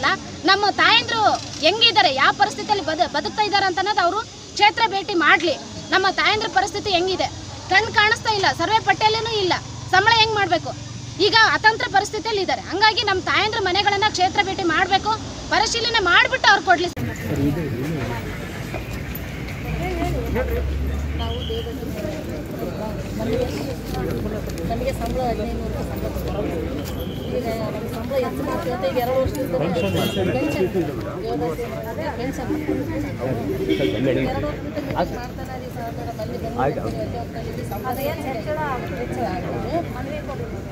ನಮ್ಮ ತಾಯಂದ್ರು ಹೆಂಗಿದ್ದಾರೆ ಯಾವ ಪರಿಸ್ಥಿತಿಯಲ್ಲಿ ಬದ ಬದುಕ್ತಾ ಇದ್ದಾರೆ ಅಂತ ಅನ್ನೋದು ಅವರು ಕ್ಷೇತ್ರ ಭೇಟಿ ಮಾಡಲಿ ನಮ್ಮ ತಾಯಂದ್ರ ಪರಿಸ್ಥಿತಿ ಹೆಂಗಿದೆ ಕಣ್ಣು ಕಾಣಿಸ್ತಾ ಇಲ್ಲ ಸರ್ವೆ ಪಟ್ಟಿಯಲ್ಲೂ ಇಲ್ಲ ಸಂಬಳ ಹೆಂಗ್ ಮಾಡಬೇಕು ಈಗ ಅತಂತ್ರ ಪರಿಸ್ಥಿತಿಯಲ್ಲಿ ಇದ್ದಾರೆ ಹಂಗಾಗಿ ನಮ್ಮ ತಾಯಂದ್ರ ಮನೆಗಳನ್ನ ಕ್ಷೇತ್ರ ಭೇಟಿ ಮಾಡಬೇಕು ಪರಿಶೀಲನೆ ಮಾಡಿಬಿಟ್ಟು ಅವ್ರು ಕೊಡ್ಲಿ ನಮಗೆ ಸಂಬಳ ಹದಿನೈದು ನೂರು ರೂಪಾಯಿ ಸಂಬಳ ಕೊಡ್ತಾರೆ. ಈಗ ನಮಗೆ ಸಂಬಳ ಹೆಚ್ಚು ಮಾಡ್ತೀವಿ ಅಂತ ಈಗ ಎರಡು ವರ್ಷದಿಂದ ಪೆನ್ಷನ್ ಪೆನ್ಷನ್ ಅದೇ ಪೆನ್ಷನ್ ಎರಡು ವರ್ಷದಿಂದ ಮಾಡ್ತಾನೆ ಅದೀವಿ ಸರ್ ಮೇಡಮ್ ಅಲ್ಲಿ ಬಂದು ಅಲ್ಲಿ ಹೋಗ್ತಾ ಸಂಬಳ ಹೆಚ್ಚಳ ಹೆಚ್ಚಳ ಆಗ್ತದೆ ಮನವಿ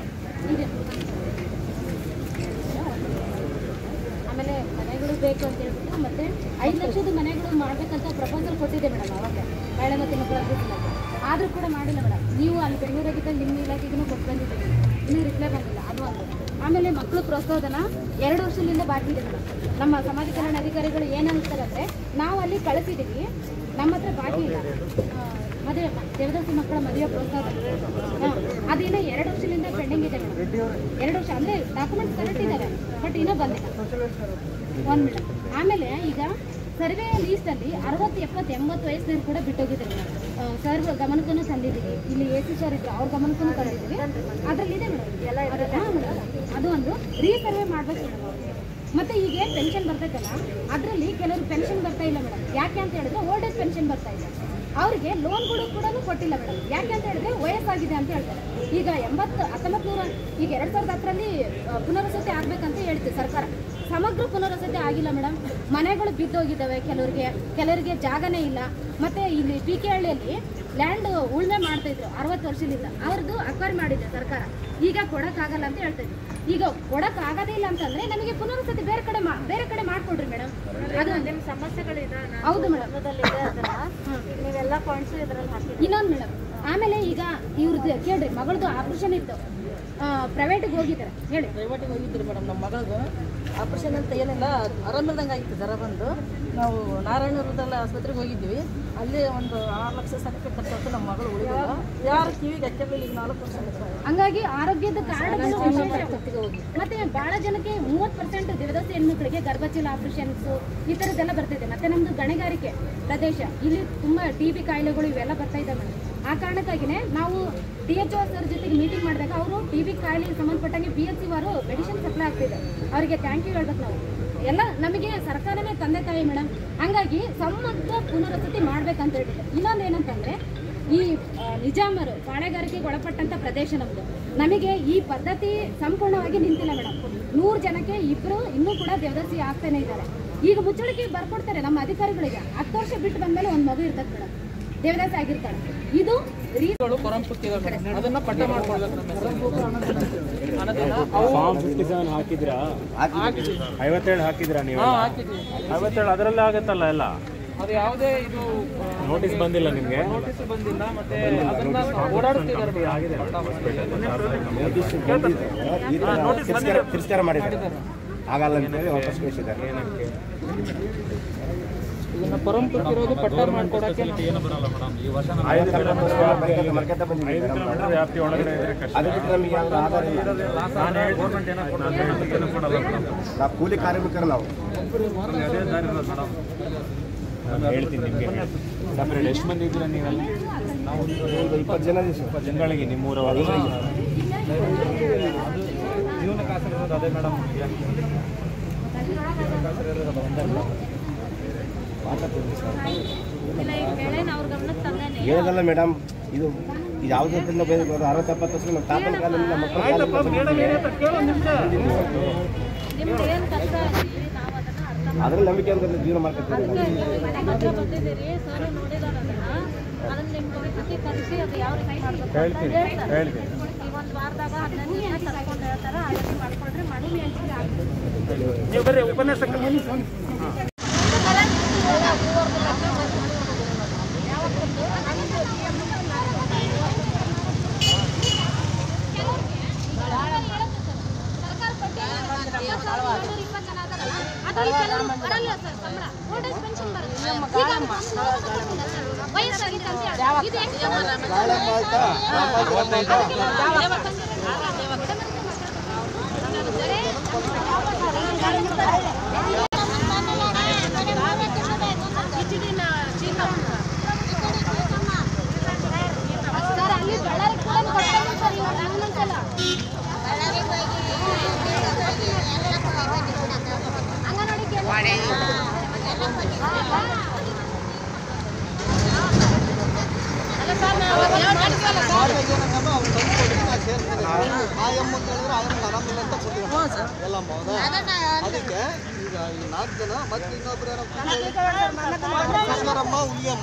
ಆಮೇಲೆ ಮನೆಗಳು ಬೇಕು ಅಂತ ಹೇಳ್ಬಿಟ್ಟು ಮತ್ತೆ ಐದು ಲಕ್ಷದ ಮನೆಗಳು ಮಾಡ್ಬೇಕಂತ ಪ್ರಪೋಸಲ್ ಕೊಟ್ಟಿದ್ದೆ ಮೇಡಮ್ ಅವಾಗ ಮಹಿಳೆ ಮತ್ತು ಮಕ್ಕಳ ಅಭಿವೃದ್ಧಿ ಇಲಾಖೆ ಆದರೂ ಕೂಡ ಮಾಡಿಲ್ಲ ಮೇಡಮ್ ನೀವು ಅಲ್ಲಿ ಬೆಂಗಳೂರಾಗಿದ್ದ ನಿಮ್ಮ ಇಲಾಖೆಗೂ ಕೊಟ್ಟು ಬಂದಿದ್ದೀವಿ ಇನ್ನೂ ರಿಪ್ಲೈ ಬಂದಿಲ್ಲ ಅದು ಒಂದು ಆಮೇಲೆ ಮಕ್ಕಳು ಪ್ರೋತ್ಸಾಹನ ಎರಡು ವರ್ಷದಿಂದ ಬಾಕಿ ಇದೆ ಮೇಡಮ್ ನಮ್ಮ ಸಮಾಜ ಕಲ್ಯಾಣ ಅಧಿಕಾರಿಗಳು ಏನು ಅಂತಾರೆ ಅಂದರೆ ನಾವು ಅಲ್ಲಿ ಕಳಿಸಿದ್ದೀವಿ ನಮ್ಮ ಹತ್ರ ಬಾಕಿ ಇಲ್ಲ ಆ, ಮದುವೆ ದೇವದಾಸಿ ಮಕ್ಕಳ ಮದುವೆ ಪ್ರೋತ್ಸಾಹ ಹಾಂ ಅದಿನ್ನೂ ಎರಡು ವರ್ಷದಿಂದ ಪೆಂಡಿಂಗ್ ಇದೆ ಮೇಡಮ್ ಎರಡು ವರ್ಷ ಅಂದರೆ ಡಾಕ್ಯುಮೆಂಟ್ಸ್ ಕರೆಕ್ಟ್ ಇದ್ದಾವೆ ಬಟ್ ಇನ್ನೂ ಬಂದಿಲ್ಲ ಒಂದು ಮಿನಿಟ್ ಆಮೇಲೆ ಈಗ ಸರ್ವೆ ಲೀಸ್ಟಲ್ಲಿ ಅರವತ್ತು ಎಪ್ಪತ್ತು ಎಂಬತ್ತು ವಯಸ್ಸಿನವ್ರು ಕೂಡ ಬಿಟ್ಟೋಗಿದ್ದಾರೆ ಸರ್ ಗಮನಕ್ಕೂ ತಂದಿದ್ದೀವಿ ಇಲ್ಲಿ ಎ ಸಿ ಸರ್ ಇದ್ರು ಅವ್ರ ಗಮನಕ್ಕೂ ತಂದಿದ್ದೀವಿ ಅದರಲ್ಲಿ ಇದೆ ಮೇಡಮ್ ಎಲ್ಲ ಹಾಂ ಮೇಡಮ್ ಅದು ಒಂದು ರೀಸರ್ವೆ ಮಾಡ್ಬೇಕು ಮೇಡಮ್ ಅವ್ರಿಗೆ ಮತ್ತೆ ಈಗ ಏನು ಪೆನ್ಷನ್ ಬರ್ತೈತಲ್ಲ ಅದರಲ್ಲಿ ಕೆಲವರು ಪೆನ್ಷನ್ ಬರ್ತಾ ಇಲ್ಲ ಮೇಡಮ್ ಯಾಕೆ ಅಂತ ಹೇಳಿದ್ರೆ ಓಲ್ಡ್ ಏಜ್ ಪೆನ್ಷನ್ ಬರ್ತಾ ಇದೆ ಅವ್ರಿಗೆ ಲೋನ್ಗಳು ಕೂಡ ಕೊಟ್ಟಿಲ್ಲ ಮೇಡಮ್ ಯಾಕೆ ಅಂತ ಹೇಳಿದ್ರೆ ವಯಸ್ಸಾಗಿದೆ ಅಂತ ಹೇಳ್ತಾರೆ ಈಗ ಎಂಬತ್ತು ಹತ್ತೊಂಬತ್ತು ನೂರ ಈಗ ಎರಡು ಸಾವಿರದ ಹತ್ತರಲ್ಲಿ ಪುನರ್ವಸತಿ ಆಗ್ಬೇಕಂತ ಹೇಳ್ತೀವಿ ಸರ್ಕಾರ ಸಮಗ್ರ ಪುನರ್ವಸತಿ ಆಗಿಲ್ಲ ಮೇಡಮ್ ಮನೆಗಳು ಬಿದ್ದೋಗಿದ್ದಾವೆ ಕೆಲವರಿಗೆ ಕೆಲವರಿಗೆ ಜಾಗನೇ ಇಲ್ಲ ಮತ್ತೆ ಇಲ್ಲಿ ಪಿ ಕೆ ಹಳ್ಳಿಯಲ್ಲಿ ಲ್ಯಾಂಡ್ ಉಳ್ಮೆ ಮಾಡ್ತಾ ಇದ್ರು ಅರವತ್ತು ವರ್ಷದಿಂದ ಅವ್ರದ್ದು ಅಕ್ವೈರ್ ಮಾಡಿದೆ ಸರ್ಕಾರ ಈಗ ಕೊಡಕ್ಕಾಗಲ್ಲ ಅಂತ ಹೇಳ್ತಾ ಇದ್ರು ಈಗ ಕೊಡಕ್ ಆಗೋದೇ ಇಲ್ಲ ಅಂತಂದ್ರೆ ನಮಗೆ ಪುನರ್ವಸತಿ ಬೇರೆ ಕಡೆ ಮಾ- ಬೇರೆ ಕಡೆ ಮಾಡ್ಕೊಡ್ರಿ ಮೇಡಮ್ ಅದು ನಿಮ್ಮ ಸಮಸ್ಯೆಗಳಿದೆ ಹೌದು ಮೇಡಮ್ ಇದೆ ಅದನ್ನ ನೀವೆಲ್ಲ ಪಾಯಿಂಟ್ಸ್ ಇದರಲ್ಲಿ ಹಾಕಿ ಇನ್ನೊಂದು ಮೇಡಮ್ ಆಮೇಲೆ ಈಗ ಇವ್ರದ್ದು ಕೇಳ್ರಿ ಮಗಳದು ಆಪರೇಷನ್ ಇತ್ತು ಪ್ರೈವೇಟಿಗೆ ಹೋಗಿದ್ದಾರೆ ಹೇಳಿ ಪ್ರೈವೇಟಿಗೆ ಹೋಗಿದ್ರಿ ಮೇಡಮ್ ನಮ್ಮ ಮಗಳದು ಆಪರೇಷನ್ ಅಂತ ಏನಿಲ್ಲ ಆರಾಮಿಲ್ದಂಗೆ ಆಗಿತ್ತು ಜ್ವರ ಬಂದು ನಾವು ನಾರಾಯಣ ಹೃದಯ ಆಸ್ಪತ್ರೆಗೆ ಹೋಗಿದ್ವಿ ಅಲ್ಲಿ ಒಂದು ಆರು ಲಕ್ಷ ಸರ್ಟಿಫಿಕೇಟ್ ಖರ್ಚಾಯ್ತು ನಮ್ಮ ಮಗಳು ಉಳಿದಿಲ್ಲ ಯಾರು ಕಿವಿಗೆ ಹಚ್ಚಿರಲಿಲ್ಲ ಈಗ ನಾಲ್ಕು ವರ್ಷ ಆಯ್ತು. ಹಂಗಾಗಿ ಆರೋಗ್ಯದ ಕಾರ್ಡ್ಗಳು ವಿಶೇಷ ಮತ್ತೆ ಬಹಳ ಜನಕ್ಕೆ ಮೂವತ್ತು ಪರ್ಸೆಂಟ್ ದೇವದಾಸಿ ಹೆಣ್ಮಕ್ಳಿಗೆ ಗರ್ಭಚೀಲ ಆಪರೇಷನ್ಸ್ ಈ ಥರದ್ದೆಲ್ಲ ಬರ್ತಿದೆ ಮತ್ತೆ ನಮ್ದು ಗಣಿಗಾರಿಕೆ ಪ್ರದೇಶ ಇಲ್ಲಿ ತುಂಬಾ ಟಿ ಬಿ ಕಾಯಿಲೆಗಳು ಇವೆಲ್ಲ ಬರ್ತಾ ಇದ್ದಾವೆ ಮೇಡಮ್ ಆ ಕಾರಣಕ್ಕಾಗಿನೇ ನಾವು ಡಿ ಎಚ್ ಒ ಸರ್ ಜೊತೆಗೆ ಮೀಟಿಂಗ್ ಮಾಡಿದಾಗ ಅವರು ಟಿ ಬಿ ಕಾಯಿಲೆಗೆ ಸಂಬಂಧಪಟ್ಟಂಗೆ ಬಿ ಎಸ್ ಸಿ ಅವರು ಮೆಡಿಸಿನ್ ಸಪ್ಲೈ ಆಗ್ತಿದೆ ಅವರಿಗೆ ಥ್ಯಾಂಕ್ ಯು ಹೇಳ್ಬೇಕು ನಾವು ಎಲ್ಲ ನಮಗೆ ಸರ್ಕಾರನೇ ತಂದೆ ತಾಯಿ ಮೇಡಮ್ ಹಂಗಾಗಿ ಸಮಗ್ರ ಪುನರ್ವಸತಿ ಮಾಡ್ಬೇಕಂತ ಹೇಳಿದ್ರು ಇನ್ನೊಂದು ಏನಂತಂದ್ರೆ ಈ ಆ, ನಿಜಾಮರು ಪಾಳೆಗಾರಿಕೆಗೆ ಒಳಪಟ್ಟಂತ ಪ್ರದೇಶ ನಮ್ದು ನಮಗೆ ಈ ಪದ್ಧತಿ ಸಂಪೂರ್ಣವಾಗಿ ನಿಂತಿಲ್ಲ ಮೇಡಮ್ ನೂರು ಜನಕ್ಕೆ ಇಬ್ರು ಇನ್ನೂ ಕೂಡ ದೇವದಾಸಿ ಆಗ್ತಾನೆ ಇದ್ದಾರೆ ಈಗ ಮುಚ್ಚಳಿಕೆ ಬರ್ಕೊಡ್ತಾರೆ ನಮ್ಮ ಅಧಿಕಾರಿಗಳಿಗೆ ಹತ್ತು ವರ್ಷ ಬಿಟ್ಟು ಬಂದ್ಮೇಲೆ ಒಂದು ಮಗು ಇರ್ತದೆ ಮೇಡಮ್ ದೇವದಾಸಿ ಆಗಿರ್ತಾರೆ ಇದು ರೀ ಅದನ್ನ ಪಟ್ಟ ಮಾಡ್ಕೊಳ್ಬೇಕು ಫಾರ್ಮ್ ಫಿಫ್ಟಿ ಸೆವೆನ್ ಹಾಕಿದ್ರಾ ಐವತ್ತೇಳು ಹಾಕಿದ್ರಾ ನೀವು ಐವತ್ತೇಳು ಅದರಲ್ಲೇ ಆಗತ್ತಲ್ಲ ಎಲ್ಲ ಅದು ಯಾವುದೇ ಇದು ನೋಟಿಸ್ ಬಂದಿಲ್ಲ ನಿಮಗೆ ನೋಟಿಸ್ ಬಂದಿಲ್ಲ ಮತ್ತೆ ಅದನ್ನ ಓಡಾಡ್ತಿದ್ದಾರೆ ತಿರಸ್ಕಾರ ಮಾಡಿದ್ದಾರೆ ಆಗಲ್ಲ ಅಂತೇಳಿ ವಾಪಸ್ ಕಳಿಸಿದ್ದಾರೆ ಇದನ್ನ ಪರಂಪರಿರೋದು ಪಟ್ಟ ಮಾಡ್ಕೊಡಕ್ಕೆ ಐದು ಕಿಲೋಮೀಟರ್ ಮರ್ಕತ್ತ ಬಂದಿದೆ ಐದು ಕಿಲೋಮೀಟರ್ ವ್ಯಾಪ್ತಿ ಒಳಗಡೆ ಇದ್ರೆ ಕಷ್ಟ ಅದು ಬಿಟ್ಟು ನಮಗೆ ಯಾವ್ದು ಆಧಾರ ಇಲ್ಲ ನಾನು ಹೇಳ್ತೀನಿ ನಾವು ಕೂಲಿ ಕಾರ್ಮಿಕರು ನಾವು ನಾನು ಹೇಳ್ತೀನಿ ನಿಮಗೆ ಸಪ್ರೇಟ್ ಎಷ್ಟು ಮಂದಿ ಇದ್ದೀರಾ ನೀವೆಲ್ಲ ನಾವು ಒಂದು ಇಪ್ಪತ್ತು ಜನ ಇದೀವಿ ಸರ್. ಇಪ್ಪತ್ತು ಜನಗಳಿಗೆ ನಿಮ್ಮೂರವರು ಜೀವನ ಕಾಸಿರೋದು ಅದೇ ಮೇಡಮ್ ಹೇಳೋದಲ್ಲ ಮೇಡಮ್ ಇದು ಇದು ಯಾವುದರಿಂದ ಬೇಕು ಅರವತ್ತು ಎಪ್ಪತ್ತು ವರ್ಷ ನಮ್ಮ ತಾತನ ಕಾಲದಿಂದ ನಮ್ಮ ಮಕ್ಕಳ ನಿಮ್ಗೆ ಏನು ಕಷ್ಟ ಆಗ್ತೈತಿ ನಾವು ಅದನ್ನ ಅರ್ಥ ಅದ್ರ ನಂಬಿಕೆ ಅಂತ ಜೀವನ ಮಾಡ್ಕೊತೀವಿ ಮನೆ ಮಧ್ಯ ಬಂದಿದ್ದೀರಿ ಸರ್ ನೋಡಿದಾರ ಅದನ್ನ ಅದನ್ನ ನಿಮ್ಮ ಗಮನಕ್ಕೆ ಕರೆಸಿ ಅದು ಯಾವ ರೀತಿ ಮಾಡ್ಬೇಕು ಅಂತ ಹೇಳ್ತೀನಿ ಹೇಳ್ತಾರೆ ಹೇಳ್ತೀನಿ ಈ ಒಂದು ವಾರದಾಗ ಹದಿನೈದು ದಿನ ಕರ್ಕೊಂಡು ಹೇಳ್ತಾರೆ ಆ ರೀತಿ ಮಾಡ್ಕೊಳ್ರಿ ಮಾಡಿ ನೀವು ಬರ್ರಿ ಉಪನ್ಯಾಸಕ ವಯಸ್ಸಾಗಿದೆ ತಂದ್ಕೊಡಿ ನಾ ಸೇರ್ತೀನಿ ಆ ಎಮ್ಮ ಅಂತ ಹೇಳಿದ್ರೆ ಆ ಎಮ್ಮಗೆ ಆರಾಮಿಲ್ಲ ಅಂತ ಕೊಟ್ಟಿದ್ದಾರೆ ಎಲ್ಲಮ್ಮ ಹೌದಾ ಅದಕ್ಕೆ ಈಗ ಈ ನಾಲ್ಕು ಜನ ಮತ್ತೆ ಇನ್ನೊಬ್ರು ಯಾರೋ ಈಶ್ವರಮ್ಮ ಹುಲಿಯಮ್ಮ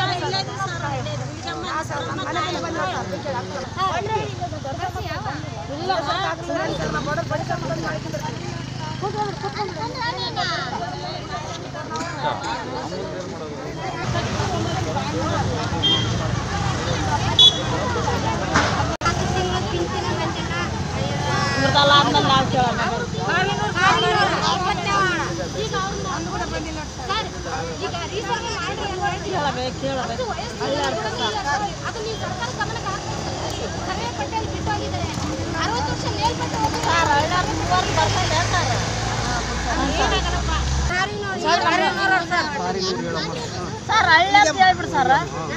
ಸರ್ ಹಳ್ಳಿ ಅಂತ ಹೇಳ್ಬಿಡಿ ಸರ್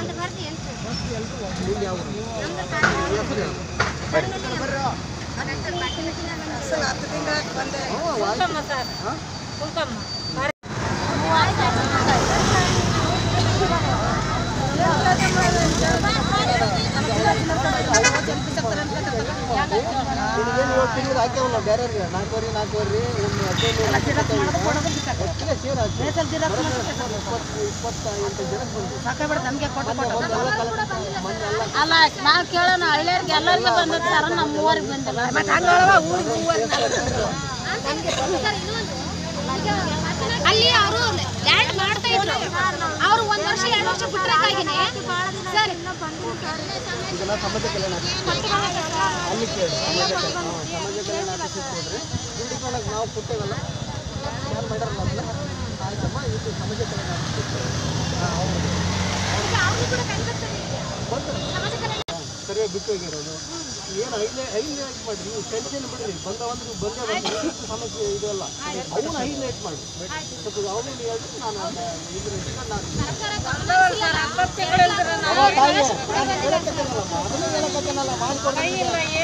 ಏನು ಏಳು ತಿಂಗಳು ಹಾಕ್ಯಾವಲ್ಲ ಬೇರೆಯವ್ರಿಗೆ ನಾಲ್ಕೂವರೆ ನಾಲ್ಕೂವರೆ ಒಂದು ಹದಿನೈದು ಒಟ್ಟಿಗೆ ಸೇರಿ ಹಾಕಿ ಇಪ್ಪತ್ತು ಇಪ್ಪತ್ತ ಎಂಟು ಜನಕ್ಕೆ ಬಂತು ಅಲ್ಲ ನಾವು ಕೇಳೋಣ ಹಳ್ಳಿಯವ್ರಿಗೆ ಎಲ್ಲರಿಗೆ ಬಂದದ್ದು ಸರ್ ನಮ್ಮ ಊರಿಗೆ ಬಂದಿಲ್ಲ ಅಲ್ಲಿ ಅವರು ಲ್ಯಾಂಡ್ ಮಾಡ್ತಾ ಇದ್ರು ಅವರು ಒಂದ್ ವರ್ಷ ಎರಡು ವರ್ಷ ಬಿಟ್ಟಿರೋಕ್ಕಾಗಿನೇ ಸರ್ ಇದೆಲ್ಲ ಸಮಾಜ ಕಲ್ಯಾಣ ಅಲ್ಲಿ ಕೇಳಿ ಸಮಾಜ ಕಲ್ಯಾಣ ಹಾಂ, ಸಮಾಜ ಕಲ್ಯಾಣ ಆಫೀಸಿಗೆ ಹೋದ್ರೆ ದುಡ್ಡಿಕೊಂಡಾಗ ನಾವು ಕೊಟ್ಟೇವಲ್ಲ ಯಾರು ಮಾಡ್ಯಾರಲ್ಲ ಅದನ್ನ ಆಯ್ತಮ್ಮ ಇದು ಸಮಾಜ ಕಲ್ಯಾಣ ಆಫೀಸಿಗೆ ಸರ್ವೆ ಬಿಟ್ಟು ಹೋಗಿರೋದು ಏನು ಹೈಲೈ ಹೈಲೈಟ್ ಮಾಡಿ ನೀವು ಟೆನ್ಷನ್ ಬಿಡ್ರಿ ಬಂದ ಒಂದು ಬಂದೇ ಬಂದ್ರೆ ಎಷ್ಟು ಸಮಸ್ಯೆ ಇದೆಲ್ಲ ಅವನ್ನ ಹೈಲೈಟ್ ಮಾಡಿ ಸ್ವಲ್ಪ ಅವನು ಹೇಳಿ ನಾನು ಅದನ್ನ ಇದ್ರ ಇಟ್ಕೊಂಡು ನಾನು ಅವ ತಾಯಿ, ನಾನು ಹೇಳಕತ್ತೇನಲ್ಲಮ್ಮ, ಅದನ್ನ ಹೇಳಕತ್ತೇನಲ್ಲ, ಮಾಡ್ಕೊಡ್ರಿ.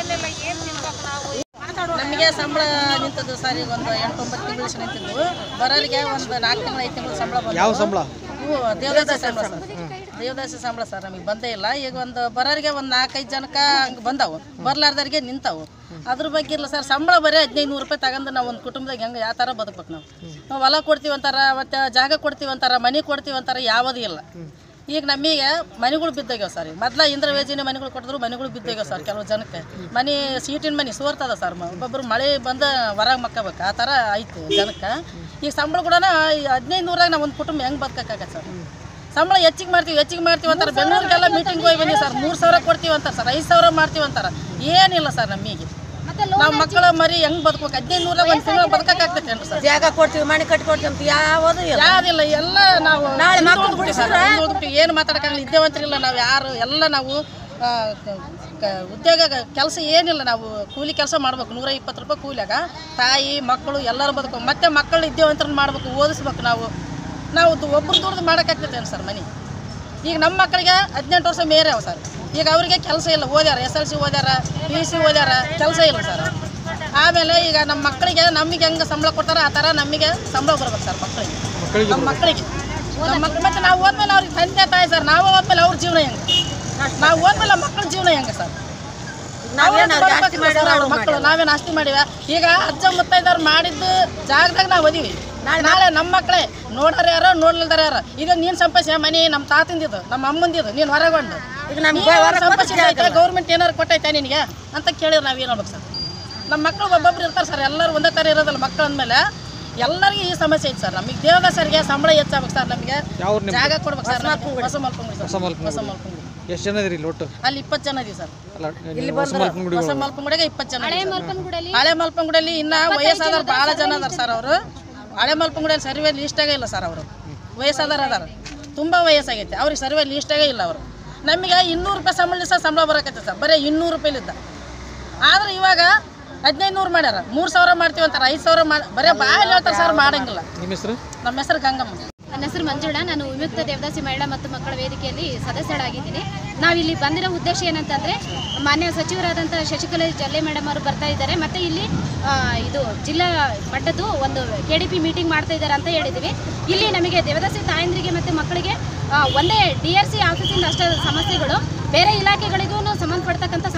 ನಮಗೆ ಸಂಬಳ ನಿಂತದ್ದು ಸರ್ ಈಗ ಒಂದು ಎಂಟು ಒಂಬತ್ತು ತಿಂಗಳು ನಿಂತಿದ್ವು ಬರೋರಿಗೆ ಒಂದು ನಾಲ್ಕು ತಿಂಗಳು ಐದು ತಿಂಗಳು ಸಂಬಳ ಬಂತು ಯಾವ ಸಂಬಳ ಇವು ದೇವದಾಸಿ ಸಂಬಳ ಸರ್ ದೇವದಾಸಿ ಸಂಬಳ ಸರ್ ನಮಗೆ ಬಂದೇ ಇಲ್ಲ ಈಗ ಒಂದು ಬರೋರಿಗೆ ಒಂದು ನಾಲ್ಕೈದು ಜನಕ್ಕೆ ಹಂಗೆ ಬಂದಾವು ಬರ್ಲಾರ್ದವ್ರಿಗೆ ನಿಂತಾವು ಅದ್ರ ಬಗ್ಗೆ ಇಲ್ಲ ಸರ್ ಸಂಬಳ ಬರೀ ಹದಿನೈದು ನೂರು ರೂಪಾಯಿ ತಗೊಂಡು ನಾವು ಒಂದು ಕುಟುಂಬದಾಗ ಹೆಂಗೆ ಯಾವ ಥರ ಬದುಕ್ಬೇಕು ನಾವು ನಾವು ಹೊಲ ಕೊಡ್ತೀವಿ ಅಂತಾರ ಮತ್ತು ಜಾಗ ಕೊಡ್ತೀವಿ ಅಂತಾರ ಮನೆ ಕೊಡ್ತೀವಿ ಅಂತಾರ ಯಾವುದೂ ಇಲ್ಲ ಈಗ ನಮಗೆ ಮನೆಗಳು ಬಿದ್ದೋಗ್ಯಾವ ಸರ್ ಮೊದ್ಲ ಇಂದ್ರ ಯೋಜನೆ ಮನೆಗಳು ಕೊಟ್ಟಿದ್ರು ಮನೆಗಳು ಬಿದ್ದೋಗ್ಯಾವ ಸರ್ ಕೆಲವು ಜನಕ್ಕೆ ಮನೆ ಸೀಟಿನ ಮನೆ ಸೋರ್ತದ ಸರ್ ಮ- ಒಬ್ಬೊಬ್ರು ಮಳೆ ಬಂದ ಹೊರಗೆ ಮಕ್ಕಬೇಕು ಆ ಥರ ಐತೆ ಜನಕ್ಕೆ ಈಗ ಸಂಬಳ ಕೂಡ ಹದಿನೈದು ನೂರಾಗ ನಾವು ಒಂದು ಕುಟುಂಬ ಹೆಂಗೆ ಬದುಕಕ್ಕಾಗತ್ತೆ ಸರ್ ಸಂಬಳ ಹೆಚ್ಚಿಗೆ ಮಾಡ್ತೀವಿ ಹೆಚ್ಚಿಗೆ ಮಾಡ್ತೀವಿ ಅಂತಾರೆ ಬೆಂಗಳೂರಿಗೆಲ್ಲ ಮೀಟಿಂಗ್ ಹೋಗಿ ಬನ್ನಿ ಸರ್ ಮೂರು ಸಾವಿರ ಕೊಡ್ತೀವಿ ಅಂತಾರೆ ಸರ್ ಐದು ಸಾವಿರ ಮಾಡ್ತೀವಿ ಅಂತಾರೆ ಏನಿಲ್ಲ ಸರ್ ನಮಗೆ ನಾವು ಮಕ್ಕಳ ಮರಿ ಹೆಂಗ್ ಬದುಕಬೇಕು ಹದಿನೈದು ನೂರ ಒಂದು ತಿಂಗಳು ಬದುಕಕ್ಕಾಗ್ತೈತೆ ಸರ್ ಜಾಗ ಕೊಡ್ತೀವಿ ಮನೆ ಕಟ್ಟಿ ಕೊಡ್ತೀವಿ ಅಂತ ಯಾವುದು ಇಲ್ಲ ಯಾವ್ದಿಲ್ಲ ಎಲ್ಲ ನಾವು ನಾಳೆ ಮಕ್ಕಳು ಏನು ಮಾತಾಡಕ್ಕಾಗಲ್ಲ ಇದ್ದೇವಂತಿಲ್ಲ ನಾವು ಯಾರು ಎಲ್ಲ ನಾವು ಆ, ಕ- ಕ- ಉದ್ಯೋಗ ಕೆಲಸ ಏನಿಲ್ಲ ನಾವು ಕೂಲಿ ಕೆಲಸ ಮಾಡ್ಬೇಕು ನೂರ ಇಪ್ಪತ್ತು ರೂಪಾಯಿ ಕೂಲಿಯಾಗ ತಾಯಿ ಮಕ್ಕಳು ಎಲ್ಲರೂ ಬದುಕು ಮತ್ತೆ ಮಕ್ಕಳು ಇದ್ದೇವಂತರ ಮಾಡ್ಬೇಕು ಓದಿಸ್ಬೇಕು ನಾವು ನಾವು ದು- ಒಬ್ರು ದುಡ್ದು ಮಾಡೋಕ್ಕಾಗ್ತೈತೆ ಸರ್ ಮನೆ ಈಗ ನಮ್ಮ ಮಕ್ಕಳಿಗೆ ಹದಿನೆಂಟು ವರ್ಷ ಮೇರೆ ಅವ ಸರ್ ಈಗ ಅವರಿಗೆ ಕೆಲಸ ಇಲ್ಲ ಓದ್ಯಾರ ಎಸ್ ಎಲ್ ಸಿ ಓದ್ಯಾರ ಪಿ ಯು ಸಿ ಓದ್ಯಾರ ಕೆಲಸ ಇಲ್ಲ ಸರ್ ಆಮೇಲೆ ಈಗ ನಮ್ಮ ಮಕ್ಕಳಿಗೆ ನಮಗೆ ಹೆಂಗೆ ಸಂಬಳ ಕೊಡ್ತಾರ ಆ ಥರ ನಮಗೆ ಸಂಬಳ ಬರ್ಬೇಕು ಸರ್ ಮಕ್ಕಳಿಗೆ ನಮ್ಮ ಮಕ್ಕಳಿಗೆ ನಮ್ಮ ಮಕ್ಳು ಮತ್ತೆ ನಾವು ಹೋದ್ಮೇಲೆ ಅವ್ರಿಗೆ ತಂದೆ ತಾಯಿ ಸರ್ ನಾವು ಹೋದ್ಮೇಲೆ ಅವ್ರ ಜೀವನ ಹೆಂಗೆ ನಾವು ಹೋದ್ಮೇಲೆ ಮಕ್ಕಳ ಜೀವನ ಹೆಂಗೆ ಸರ್ ನಾವೇನು ಮಕ್ಕಳು ನಾವೇನು ಆಸ್ತಿ ಮಾಡಿವ ಈಗ ಅಜ್ಜ ಮುತ್ತೈದವ್ರು ಮಾಡಿದ್ದು ಜಾಗದಾಗ ನಾವು ಓದಿವಿ ನಾಳೆ ನಮ್ಮ ಮಕ್ಕಳೇ ನೋಡೋರು ಯಾರೋ ನೋಡ್ಲಿಲ್ದಾರ ಯಾರೋ ಇದು ನೀನು ಸಂಪಾದಿಸ ಮನೆ ನಮ್ಮ ತಾತಂದಿದ್ದು ನಮ್ಮ ಅಮ್ಮಂದಿದ್ದು ನೀನು ಹೊರಗೊಂಡು ಸಂಪಾದಿಸಿದ ಗೌರ್ಮೆಂಟ್ ಏನಾರು ಕೊಟ್ಟೈತೆ ನಿನಗೆ ಅಂತ ಕೇಳಿದ್ರೆ ನಾವು ಏನು ಹೇಳ್ಬೇಕು ಸರ್ ನಮ್ಮ ಮಕ್ಕಳು ಒಬ್ಬೊಬ್ರು ಇರ್ತಾರೆ ಸರ್ ಎಲ್ಲರೂ ಒಂದೇ ಥರ ಇರೋದಲ್ಲ ಮಕ್ಕಳು ಅಂದಮೇಲೆ ಎಲ್ಲರಿಗೂ ಈ ಸಮಸ್ಯೆ ಐತೆ ಸರ್ ನಮಗೆ ದೇವದಾಸರಿಗೆ ಸಂಬಳ ಹೆಚ್ಚಾಗ್ಬೇಕು ಸರ್ ನಮಗೆ ಜಾಗ ಕೊಡ್ಬೇಕು ಸರ್ ನಮ್ಗೆ. ಹೊಸ ಮಲ್ಪಂಗುಡಿ ಸರ್ ಹೊಸ ಮಲ್ಪಂಗುಡಿ ಎಷ್ಟು ಜನ ಇದ್ರಿ ಒಟ್ಟು ಅಲ್ಲಿ ಇಪ್ಪತ್ತು ಜನ ಇದೀವಿ ಸರ್ ಅಲ್ಲ ನೀವು ಹೊಸ ಮಲ್ಪಂಗುಡಿ ಹೊಸ ಮಲ್ಪಂಗುಡಿಗೆ ಇಪ್ಪತ್ತು ಜನ ಹಳೆ ಇದೀವಿ ಸರ್. ಮಲ್ಪನಗುಡಲ್ಲಿ ಹಳೆ ಮಲ್ಪಂಗುಡಿಯಲ್ಲಿ ಇನ್ನ ವಯಸ್ಸಾದವ್ರು ಭಾಳ ಜನ ಅದಾರ ಸರ್ ಅವರು ಹಳೆ ಮಲ್ಪಂಗುಡಿಯಲ್ಲಿ ಸರ್ವೆ ಲೀಸ್ಟಾಗೇ ಇಲ್ಲ ಸರ್ ಅವರು ವಯಸ್ಸಾದವ್ರು ಅದಾರ ತುಂಬ ವಯಸ್ಸಾಗೈತೆ ಅವ್ರಿಗೆ ಸರ್ವೆ ಲೀಸ್ಟಾಗೇ ಇಲ್ಲ ಅವರು ನಮಗೆ ಇನ್ನೂರು ರೂಪಾಯಿ ಸಂಬಳ ಸಹ ಸಂಬಳ ಬರಕೈತೆ ಸರ್ ಬರೀ ಇನ್ನೂರು ರೂಪಾಯಿಲಿದ್ದ ಆದ್ರೆ ಇವಾಗ ಹದಿನೈದು ನೂರು ಮಾಡ್ಯಾರ ಮೂರು ಸಾವಿರ ಮಾಡ್ತೀವಿ ಅಂತಾರೆ ಐದು ಸಾವಿರ ಮಾಡಿ ಬರೀ ಬಾಯಲ್ಲಿ ಹೇಳ್ತಾರೆ ಸರ್ ಮಾಡಂಗಿಲ್ಲ ನಿಮ್ಮ ಹೆಸರು ನಮ್ಮ ಹೆಸರು ಗಂಗಮ್ಮ ನನ್ನ ಹೆಸರು ಮಂಜುಳಾ ನಾನು ವಿಮುಕ್ತ ದೇವದಾಸಿ ಮಹಿಳಾ ಮತ್ತು ಮಕ್ಕಳ ವೇದಿಕೆಯಲ್ಲಿ ಸದಸ್ಯರಾಗಿದ್ದೀನಿ ನಾವಿಲ್ಲಿ ಬಂದಿರೋ ಉದ್ದೇಶ ಏನಂತಂದರೆ ಮಾನ್ಯ ಸಚಿವರಾದಂಥ ಶಶಿಕಲಾ ಜಲ್ಲೆ ಮೇಡಮ್ ಅವರು ಬರ್ತಾ ಇದ್ದಾರೆ ಮತ್ತು ಇಲ್ಲಿ ಆ, ಇದು ಜಿಲ್ಲಾ ಮಟ್ಟದ್ದು ಒಂದು ಕೆ ಡಿ ಪಿ ಮೀಟಿಂಗ್ ಮಾಡ್ತಾ ಇದ್ದಾರೆ ಅಂತ ಹೇಳಿದ್ದೀವಿ ಇಲ್ಲಿ ನಮಗೆ ದೇವದಾಸಿ ತಾಯಂದ್ರಿಗೆ ಮತ್ತು ಮಕ್ಕಳಿಗೆ ಆ, ಒಂದೇ ಡಿ ಆರ್ ಸಿ ಆಫೀಸಿಂದ ಅಷ್ಟೇ ಸಮಸ್ಯೆಗಳು ಬೇರೆ ಇಲಾಖೆಗಳಿಗೂ ಸಂಬಂಧಪಡ್ತಕ್ಕಂಥ ಸಮಸ್ಯೆಗಳು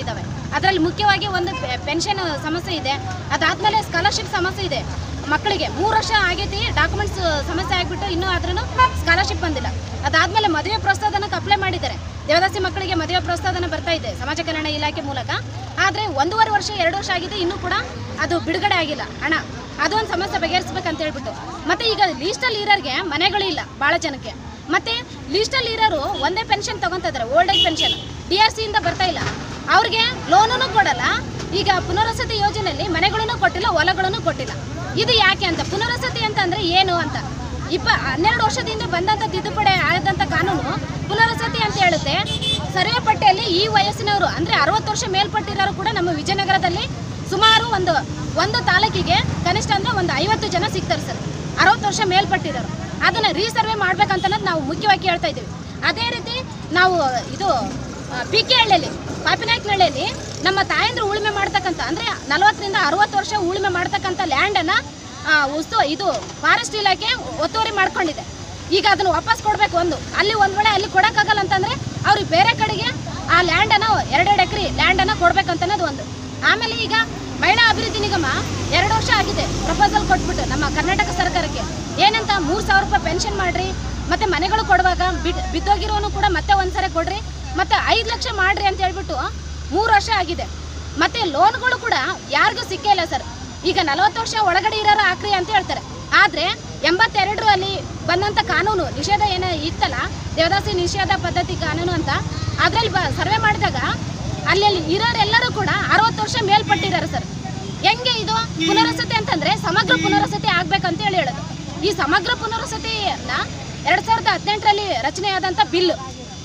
ಇದ್ದಾವೆ ಅದರಲ್ಲಿ ಮುಖ್ಯವಾಗಿ ಒಂದು ಪೆನ್ಷನ್ ಸಮಸ್ಯೆ ಇದೆ ಅದಾದ್ಮೇಲೆ ಸ್ಕಾಲರ್ಶಿಪ್ ಸಮಸ್ಯೆ ಇದೆ ಮಕ್ಕಳಿಗೆ ಮೂರು ವರ್ಷ ಆಗೈತಿ ಡಾಕ್ಯುಮೆಂಟ್ಸ್ ಸಮಸ್ಯೆ ಆಗಿಬಿಟ್ಟು ಇನ್ನೂ ಆದ್ರೂ ಸ್ಕಾಲರ್ಶಿಪ್ ಬಂದಿಲ್ಲ ಅದಾದ್ಮೇಲೆ ಮದುವೆ ಪ್ರೋತ್ಸಾಹನಕ್ಕೆ ಅಪ್ಲೈ ಮಾಡಿದ್ದಾರೆ ದೇವದಾಸಿ ಮಕ್ಕಳಿಗೆ ಮದುವೆ ಪ್ರೋತ್ಸಾಹನ ಬರ್ತಾ ಇದೆ ಸಮಾಜ ಕಲ್ಯಾಣ ಇಲಾಖೆ ಮೂಲಕ ಆದರೆ ಒಂದೂವರೆ ವರ್ಷ ಎರಡು ವರ್ಷ ಆಗಿದೆ ಇನ್ನೂ ಕೂಡ ಅದು ಬಿಡುಗಡೆ ಆಗಿಲ್ಲ ಹಣ ಅದೊಂದು ಸಮಸ್ಯೆ ಬಗೆಹರಿಸ್ಬೇಕಂತ ಹೇಳ್ಬಿಟ್ಟು ಮತ್ತೆ ಈಗ ಲೀಸ್ಟಲ್ಲಿ ಇರೋರಿಗೆ ಮನೆಗಳು ಇಲ್ಲ ಭಾಳ ಜನಕ್ಕೆ ಮತ್ತೆ ಲೀಸ್ಟಲ್ಲಿ ಇರೋರು ಒಂದೇ ಪೆನ್ಷನ್ ತಗೊಂತ ಇದ್ದಾರೆ old age pension D R ಸಿಯಿಂದ ಬರ್ತಾ ಇಲ್ಲ ಅವ್ರಿಗೆ ಲೋನೂ ಕೊಡಲ್ಲ ಈಗ ಪುನರ್ವಸತಿ ಯೋಜನೆಯಲ್ಲಿ ಮನೆಗಳನ್ನು ಕೊಟ್ಟಿಲ್ಲ ಹೊಲಗಳನ್ನು ಕೊಟ್ಟಿಲ್ಲ ಇದು ಯಾಕೆ ಅಂತ ಪುನರ್ವಸತಿ ಅಂತ ಅಂದ್ರೆ ಏನು ಅಂತ ಇಪ್ಪ ಹನ್ನೆರಡು ವರ್ಷದಿಂದ ಬಂದಂಥ ತಿದ್ದುಪಡಿ ಆದಂಥ ಕಾನೂನು ಪುನರ್ವಸತಿ ಅಂತ ಹೇಳುತ್ತೆ ಸರ್ವೆ ಪಟ್ಟಿಯಲ್ಲಿ ಈ ವಯಸ್ಸಿನವರು ಅಂದ್ರೆ ಅರವತ್ತು ವರ್ಷ ಮೇಲ್ಪಟ್ಟಿರೋರು ಕೂಡ ನಮ್ಮ ವಿಜಯನಗರದಲ್ಲಿ ಸುಮಾರು ಒಂದು ಒಂದು ತಾಲೂಕಿಗೆ ಕನಿಷ್ಠ ಅಂದ್ರೆ ಒಂದು ಐವತ್ತು ಜನ ಸಿಗ್ತಾರೆ ಸರ್ ಅರವತ್ತು ವರ್ಷ ಮೇಲ್ಪಟ್ಟಿರೋರು ಅದನ್ನ ರೀಸರ್ವೆ ಮಾಡ್ಬೇಕಂತ ನಾವು ಮುಖ್ಯವಾಗಿ ಹೇಳ್ತಾ ಇದ್ದೀವಿ ಅದೇ ರೀತಿ ನಾವು ಇದು ಪಿ ಕೆ ಹಳ್ಳಿಯಲ್ಲಿ ಪಾಪಿನಾಯ್ಕನಹಳ್ಳಿಯಲ್ಲಿ ನಮ್ಮ ತಾಯಂದ್ರು ಉಳುಮೆ ಮಾಡ್ತಕ್ಕಂಥ ಅಂದ್ರೆ ನಲವತ್ತರಿಂದ ಅರವತ್ತು ವರ್ಷ ಉಳುಮೆ ಮಾಡ್ತಕ್ಕಂಥ ಲ್ಯಾಂಡನ್ನು ಉಸ್ತು ಇದು ಫಾರೆಸ್ಟ್ ಇಲಾಖೆ ಒತ್ತುವರಿ ಮಾಡ್ಕೊಂಡಿದೆ ಈಗ ಅದನ್ನು ವಾಪಸ್ ಕೊಡಬೇಕು ಒಂದು ಅಲ್ಲಿ ಒಂದ್ ವೇಳೆ ಅಲ್ಲಿ ಕೊಡಕ್ಕಾಗಲ್ಲ ಅಂತಂದ್ರೆ ಅವ್ರಿಗೆ ಬೇರೆ ಕಡೆಗೆ ಆ ಲ್ಯಾಂಡನ್ನು ಎರಡೆರಡು ಎಕರೆ ಲ್ಯಾಂಡನ್ನು ಕೊಡ್ಬೇಕಂತ ಅನ್ನೋದು ಒಂದು ಆಮೇಲೆ ಈಗ ಮಹಿಳಾ ಅಭಿವೃದ್ಧಿ ನಿಗಮ ಎರಡು ವರ್ಷ ಆಗಿದೆ ಪ್ರಪೋಸಲ್ ಕೊಟ್ಬಿಟ್ಟು ನಮ್ಮ ಕರ್ನಾಟಕ ಸರ್ಕಾರಕ್ಕೆ ಏನಂತ ಮೂರು ಸಾವಿರ ರೂಪಾಯಿ ಪೆನ್ಷನ್ ಮಾಡ್ರಿ ಮತ್ತೆ ಮನೆಗಳು ಕೊಡುವಾಗ ಬಿಡ್ ಬಿದ್ದೋಗಿರೋನು ಕೂಡ ಮತ್ತೆ ಒಂದ್ಸರಿ ಕೊಡ್ರಿ ಮತ್ತೆ ಐದು ಲಕ್ಷ ಮಾಡ್ರಿ ಅಂತ ಹೇಳ್ಬಿಟ್ಟು ಮೂರು ವರ್ಷ ಆಗಿದೆ ಮತ್ತೆ ಲೋನ್ಗಳು ಕೂಡ ಯಾರಿಗೂ ಸಿಕ್ಕೇ ಇಲ್ಲ ಸರ್ ಈಗ ನಲವತ್ತು ವರ್ಷ ಒಳಗಡೆ ಇರೋರು ಹಾಕ್ರಿ ಅಂತ ಹೇಳ್ತಾರೆ ಆದ್ರೆ ಎಂಬತ್ತೆರಡರು ಅಲ್ಲಿ ಬಂದಂತ ಕಾನೂನು ನಿಷೇಧ ಏನ ಇತ್ತಲ್ಲ ದೇವದಾಸಿ ನಿಷೇಧ ಪದ್ಧತಿ ಕಾನೂನು ಅಂತ ಅದ್ರಲ್ಲಿ ಬ ಸರ್ವೆ ಮಾಡಿದಾಗ ಅಲ್ಲಿ ಅಲ್ಲಿ ಇರೋರೆಲ್ಲರೂ ಕೂಡ ಅರವತ್ತು ವರ್ಷ ಮೇಲ್ಪಟ್ಟಿದ್ದಾರೆ ಸರ್ ಹೆಂಗೆ ಇದು ಪುನರ್ವಸತಿ ಅಂತಂದ್ರೆ ಸಮಗ್ರ ಪುನರ್ವಸತಿ ಆಗ್ಬೇಕಂತ ಹೇಳಿ ಹೇಳೋದು ಈ ಸಮಗ್ರ ಪುನರ್ವಸತಿಯನ್ನ ಎರಡ್ ಸಾವಿರದ ಹದಿನೆಂಟರಲ್ಲಿ ರಚನೆಯಾದಂಥ ಬಿಲ್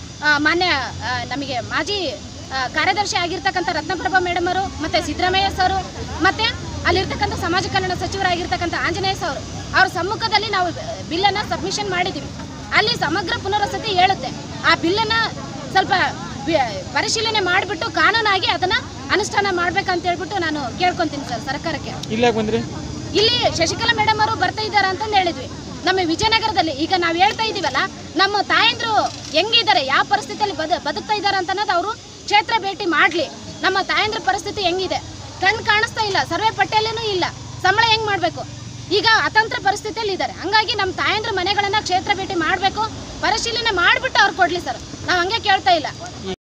ಮಾನ್ಯ ಆ, ನಮಗೆ ಮಾಜಿ ಆ, ಕಾರ್ಯದರ್ಶಿ ಆಗಿರ್ತಕ್ಕಂಥ ರತ್ನಪ್ರಭಾ ಮೇಡಮ್ ಅವರು ಮತ್ತೆ ಸಿದ್ದರಾಮಯ್ಯ ಸರ್ ಮತ್ತೆ ಅಲ್ಲಿರ್ತಕ್ಕಂಥ ಸಮಾಜ ಕಲ್ಯಾಣ ಸಚಿವರಾಗಿರ್ತಕ್ಕಂಥ ಆಂಜನೇಯ ಸರ್ ಅವ್ರ ಸಮ್ಮುಖದಲ್ಲಿ ನಾವು ಬಿಲ್ಲನ್ನು ಸಬ್ಮಿಷನ್ ಮಾಡಿದ್ದೀವಿ ಅಲ್ಲಿ ಸಮಗ್ರ ಪುನರ್ವಸತಿ ಹೇಳುತ್ತೆ ಆ ಬಿಲ್ಲನ್ನು ಸ್ವಲ್ಪ ಬಿ- ಪರಿಶೀಲನೆ ಮಾಡಿಬಿಟ್ಟು ಕಾನೂನಾಗಿ ಅದನ್ನ ಅನುಷ್ಠಾನ ಮಾಡ್ಬೇಕಂತ ಹೇಳ್ಬಿಟ್ಟು ನಾನು ಕೇಳ್ಕೊಂತೀನಿ ಸರ್ ಸರ್ಕಾರಕ್ಕೆ ಇಲ್ಲ ಯಾಕೆ ಬಂದ್ರಿ ಇಲ್ಲಿ ಶಶಿಕಲಾ ಮೇಡಮ್ ಅವರು ಬರ್ತಾ ಇದ್ದಾರೆ ಅಂತಂದು ಹೇಳಿದ್ವಿ ನಮ್ಮ ವಿಜಯನಗರದಲ್ಲಿ ಈಗ ನಾವು ಹೇಳ್ತಾ ಇದೀವಲ್ಲ ನಮ್ಮ ತಾಯಂದ್ರು ಹೆಂಗಿದ್ದಾರೆ ಯಾವ ಪರಿಸ್ಥಿತಿಯಲ್ಲಿ ಬದ ಬದುಕ್ತಾ ಇದ್ದಾರೆ ಅಂತ ಅನ್ನೋದು ಅವರು ಕ್ಷೇತ್ರ ಭೇಟಿ ಮಾಡ್ಲಿ ನಮ್ಮ ತಾಯಂದ್ರ ಪರಿಸ್ಥಿತಿ ಹೆಂಗಿದೆ ಕಣ್ ಕಾಣಿಸ್ತಾ ಇಲ್ಲ ಸರ್ವೆ ಪಟ್ಟಿಯಲ್ಲೂ ಇಲ್ಲ ಸಂಬಳ ಹೆಂಗ್ ಮಾಡ್ಬೇಕು ಈಗ ಅತಂತ್ರ ಪರಿಸ್ಥಿತಿಯಲ್ಲಿ ಇದ್ದಾರೆ ಹಂಗಾಗಿ ನಮ್ಮ ತಾಯಂದ್ರ ಮನೆಗಳನ್ನ ಕ್ಷೇತ್ರ ಭೇಟಿ ಮಾಡಬೇಕು ಪರಿಶೀಲನೆ ಮಾಡಿಬಿಟ್ಟು ಅವ್ರು ಕೊಡ್ಲಿ ಸರ್ ನಾವು ಹಂಗೆ ಕೇಳ್ತಾ ಇಲ್ಲ